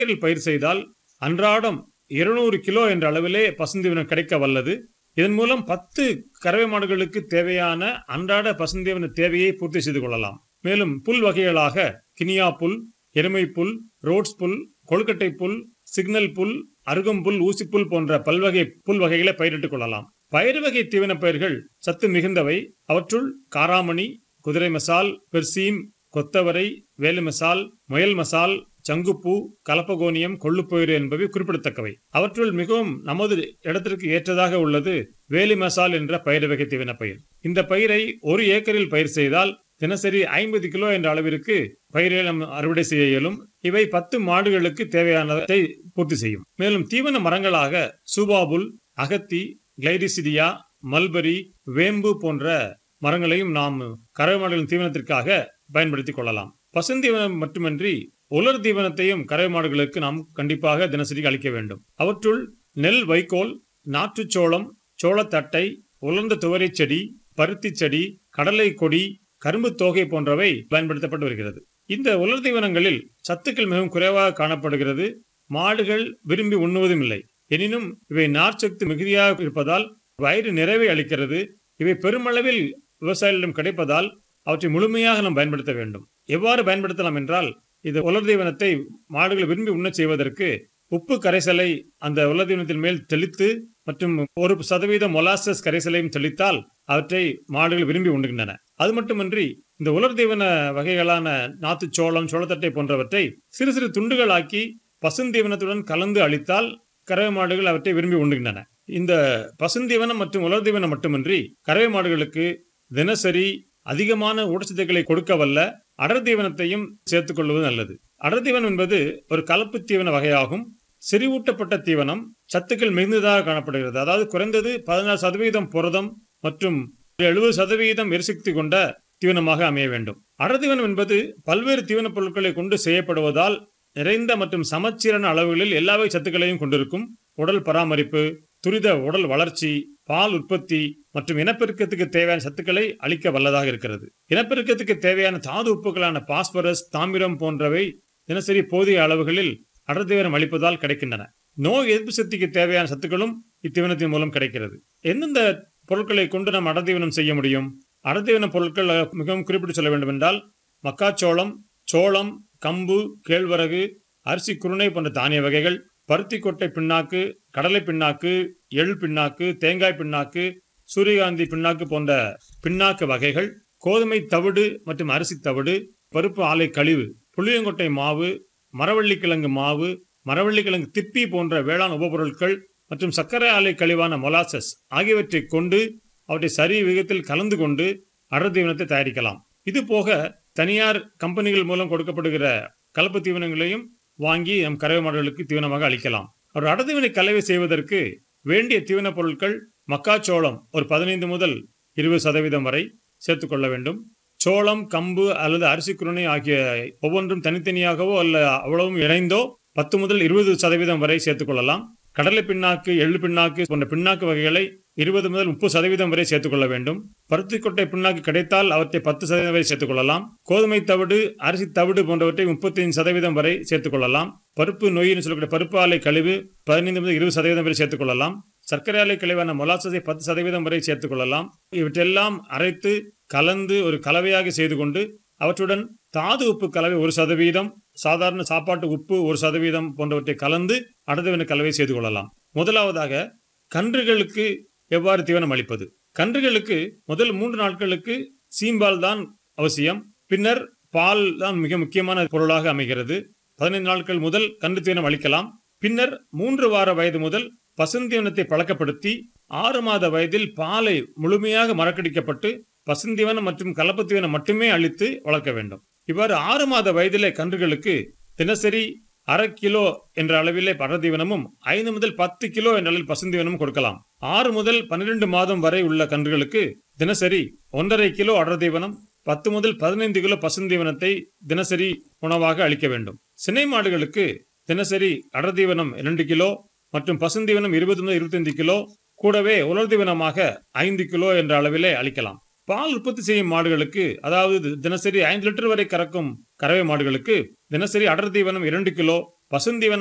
ஏக்கரில் பயிர் செய்தால் அன்றாடம் இருநூறு கிலோ என்ற அளவிலே பசுந்தீவனம் கிடைக்க வல்லது இதன் மூலம் பத்து கறவை மாடுகளுக்கு தேவையான அன்றாட பசுந்தீவன தேவையை பூர்த்தி செய்து கொள்ளலாம் மேலும் புல் வகைகளாக கினியா புல் எருமை புல் ரோட்ஸ் புல் கொழுக்கட்டை புல் சிக்னல் புல் அருகம்புல் ஊசிப்புல் போன்ற பல்வகை புல் வகைகளை பயிரிட்டுக் கொள்ளலாம் பயிர் வகை தீவன பயிர்கள் சத்து மிகுந்தவை அவற்றுள் காராமணி குதிரை மசால் பெர்சீம் கொத்தவரை வேலு மசால் முயல் மசால் சங்குப்பூ கலப்பகோனியம் கொள்ளுப்பயிறு என்பவை குறிப்பிடத்தக்கவை அவற்றுள் மிகவும் நமது இடத்திற்கு ஏற்றதாக உள்ளது வேலி மசால் என்ற பயிர் வகை தீவன பயிர் இந்த பயிரை ஒரு ஏக்கரில் பயிர் செய்தால் தினசரி ஐம்பது கிலோ என்ற அளவிற்கு பயிரை நாம் அறுவடை செய்ய இயலும் இவை பத்து மாடுகளுக்கு தேவையானதை பூர்த்தி செய்யும் மேலும் தீவன மரங்களாக சூபாபுல் அகத்தி கிளைரிசிடியா மல்பரி வேம்பு போன்ற மரங்களையும் நாம் கறவை மாடுகளின் தீவனத்திற்காக பயன்படுத்திக் கொள்ளலாம் பசுந்தீவனம் மட்டுமின்றி உலர் தீவனத்தையும் கறவை மாடுகளுக்கு நாம் கண்டிப்பாக தினசரி அளிக்க வேண்டும் அவற்றுள் நெல் வைக்கோல் நாற்றுச்சோளம் சோளத்தட்டை உலர்ந்த துவரை செடி பருத்தி செடி கடலை கொடி கரும்பு தோகை போன்றவை பயன்படுத்தப்பட்டு வருகிறது இந்த உலர் தீவனங்களில் சத்துக்கள் மிகவும் குறைவாக காணப்படுகிறது மாடுகள் விரும்பி உண்ணுவதும் இல்லை எனினும் இவை நார்ச்சத்து மிகுதியாக இருப்பதால் வயிறு நிறைவை அளிக்கிறது இவை பெருமளவில் விவசாயிகளிடம் கிடைப்பதால் அவற்றை முழுமையாக நாம் பயன்படுத்த வேண்டும் எவ்வாறு பயன்படுத்தலாம் என்றால் இது உலர் தீவனத்தை மாடுகள் விரும்பி உண்ணச் செய்வதற்கு உப்பு கரைசலை அந்த உலர் தீவனத்தின் மேல் தெளித்து மற்றும் ஒரு சதவீத மொலாசஸ் கரைசலையும் தெளித்தால் அவற்றை மாடுகள் விரும்பி உண்ணுகின்றன அது மட்டுமின்றி இந்த உலர் தீவன வகைகளான நாத்து சோளம் சோளத்தட்டை போன்றவற்றை சிறு சிறு துண்டுகளாக்கி பசுந்தீவனத்துடன் கலந்து அளித்தால் கறவை மாடுகள் அவற்றை விரும்பி உண்ணுகின்றன இந்த பசுந்தீவனம் மற்றும் உலர் தீவனம் மட்டுமின்றி கறவை மாடுகளுக்கு தினசரி அதிகமான ஊட்டச்சத்துக்களை கொடுக்க வல்ல அடர் தீவனத்தையும் சேர்த்துக் கொள்வது நல்லது அடர் தீவனம் என்பது ஒரு கலப்பு தீவன வகையாகும் செறிவூட்டப்பட்ட தீவனம் சத்துக்கள் மிகுந்ததாக காணப்படுகிறது அதாவது குறைந்தது பதினாறு சதவீதம் புரதம் மற்றும் எழுபது சதவீதம் எரிசக்தி கொண்ட தீவனமாக அமைய வேண்டும் அடர் தீவனம் என்பது பல்வேறு தீவனப் பொருட்களை கொண்டு செய்யப்படுவதால் நிறைந்த மற்றும் சமச்சீரான அளவுகளில் எல்லா வகை சத்துக்களையும் கொண்டிருக்கும் உடல் பராமரிப்பு துரித உடல் வளர்ச்சி பால் உற்பத்தி மற்றும் இனப்பெருக்கத்துக்கு தேவையான சத்துக்களை அளிக்க வல்லதாக இருக்கிறது இனப்பெருக்கத்துக்கு தேவையான தாது உப்புகளான பாஸ்பரஸ் தாமிரம் போன்றவை தினசரி போதிய அளவுகளில் அடர்தீவனம் அளிப்பதால் கிடைக்கின்றன நோய் எதிர்ப்பு சக்திக்கு தேவையான சத்துக்களும் இத்தீவனத்தின் மூலம் கிடைக்கிறது எந்தெந்த பொருட்களை கொண்டு நாம் அடர்தீவனம் செய்ய முடியும் அடர்தீவன பொருட்கள் மிகவும் குறிப்பிட்டு சொல்ல வேண்டும் என்றால் மக்காச்சோளம் சோளம் கம்பு கேழ்வரகு அரிசி குருணை போன்ற தானிய வகைகள் பருத்தி கொட்டை பிண்ணாக்கு கடலை பிண்ணாக்கு எள் பிண்ணாக்கு தேங்காய் பிண்ணாக்கு சூரியகாந்தி பிண்ணாக்கு போன்ற பிண்ணாக்கு வகைகள் கோதுமை தவிடு மற்றும் அரிசி தவிடு பருப்பு ஆலை கழிவு புளியங்கொட்டை மாவு மரவள்ளிக்கிழங்கு மாவு மரவள்ளிக்கிழங்கு திப்பி போன்ற வேளாண் உபபொருட்கள் மற்றும் சர்க்கரை ஆலை கழிவான மொலாசஸ் ஆகியவற்றை கொண்டு அவற்றை சரி விகிதத்தில் கலந்து கொண்டு அடர் தீவனத்தை தயாரிக்கலாம் இது போக தனியார் கம்பெனிகள் மூலம் கொடுக்கப்படுகிற கலப்பு தீவனங்களையும் வாங்கி நம் கறவை மாடுகளுக்கு தீவனமாக அளிக்கலாம் ஒரு அடர்தீவனை கலவை செய்வதற்கு வேண்டிய தீவனப் பொருட்கள் மக்காச்சோளம் ஒரு பதினைந்து முதல் இருபது சதவீதம் வரை சேர்த்துக்கொள்ள வேண்டும் சோளம் கம்பு அல்லது அரிசி குருணை ஆகிய ஒவ்வொன்றும் தனித்தனியாகவோ அல்ல அவ்வளவும் இணைந்தோ பத்து முதல் இருபது சதவீதம் வரை சேர்த்துக்கொள்ளலாம் கடலை பிண்ணாக்கு எள்ளு பிண்ணாக்கு போன்ற பிண்ணாக்கு வகைகளை இருபது முதல் முப்பது சதவீதம் வரை சேர்த்துக்கொள்ள வேண்டும் பருத்தி கொட்டை பிண்ணாக்கு கிடைத்தால் அவற்றை பத்து சதவீதம் வரை சேர்த்துக்கொள்ளலாம் கோதுமை தவிடு அரிசி தவிடு போன்றவற்றை முப்பத்தைந்து சதவீதம் வரை சேர்த்துக்கொள்ளலாம் பருப்பு நோயின்னு சொல்லக்கூடிய பருப்பு ஆலை கழிவு பதினைந்து முதல் இருபது சதவீதம் வரை சேர்த்துக்கொள்ளலாம் சர்க்கரை ஆலை கழிவான மொலாசஸை பத்து சதவீதம் வரை சேர்த்துக்கொள்ளலாம் இவற்றெல்லாம் அரைத்து கலந்து ஒரு கலவையாக செய்து கொண்டு அவற்றுடன் தாது உப்பு கலவை ஒரு சதவீதம் சாதாரண சாப்பாட்டு உப்பு ஒரு சதவீதம் போன்றவற்றை கலந்து அடர்தவன கலவை செய்து கொள்ளலாம் முதலாவதாக கன்றுகளுக்கு எவ்வாறு தீவனம் அளிப்பது கன்றுகளுக்கு முதல் மூன்று நாட்களுக்கு சீம்பால் தான் அவசியம் பின்னர் பால் தான் மிக முக்கியமான பொருளாக அமைகிறது பதினைந்து நாட்கள் முதல் கன்று தீவனம் அளிக்கலாம் பின்னர் மூன்று வார வயது முதல் பசுந்தீவனத்தை பழக்கப்படுத்தி ஆறு மாத வயதில் பாலை முழுமையாக மறக்கடிக்கப்பட்டு பசுந்தீவனம் மற்றும் கலப்பு தீவனம் மட்டுமே அளித்து வளர்க்க வேண்டும் இவ்வாறு ஆறு மாத வயதிலே கன்றுகளுக்கு தினசரி அரை கிலோ என்ற அளவிலே பரதீவனமும் ஐந்து முதல் பத்து கிலோ என்ற அளவில் பசுந்தீவனமும் கொடுக்கலாம் ஆறு முதல் பன்னிரண்டு மாதம் வரை உள்ள கன்றுகளுக்கு தினசரி ஒன்றரை கிலோ அடர்தீவனம் பத்து முதல் பதினைந்து கிலோ பசுந்தீவனத்தை தினசரி உணவாக அளிக்க வேண்டும் சினை மாடுகளுக்கு தினசரி அடர்தீவனம் இரண்டு கிலோ மற்றும் பசுந்தீவனம் இருபது முதல் இருபத்தைந்து கிலோ கூடவே உலர்தீவனமாக ஐந்து கிலோ என்ற அளவிலே அளிக்கலாம் பால் உற்பத்தி செய்யும் மாடுகளுக்கு அதாவது தினசரி ஐந்து லிட்டர் வரை கறக்கும் கறவை மாடுகளுக்கு தினசரி அடர் தீவனம் இரண்டு கிலோ பசுந்தீவன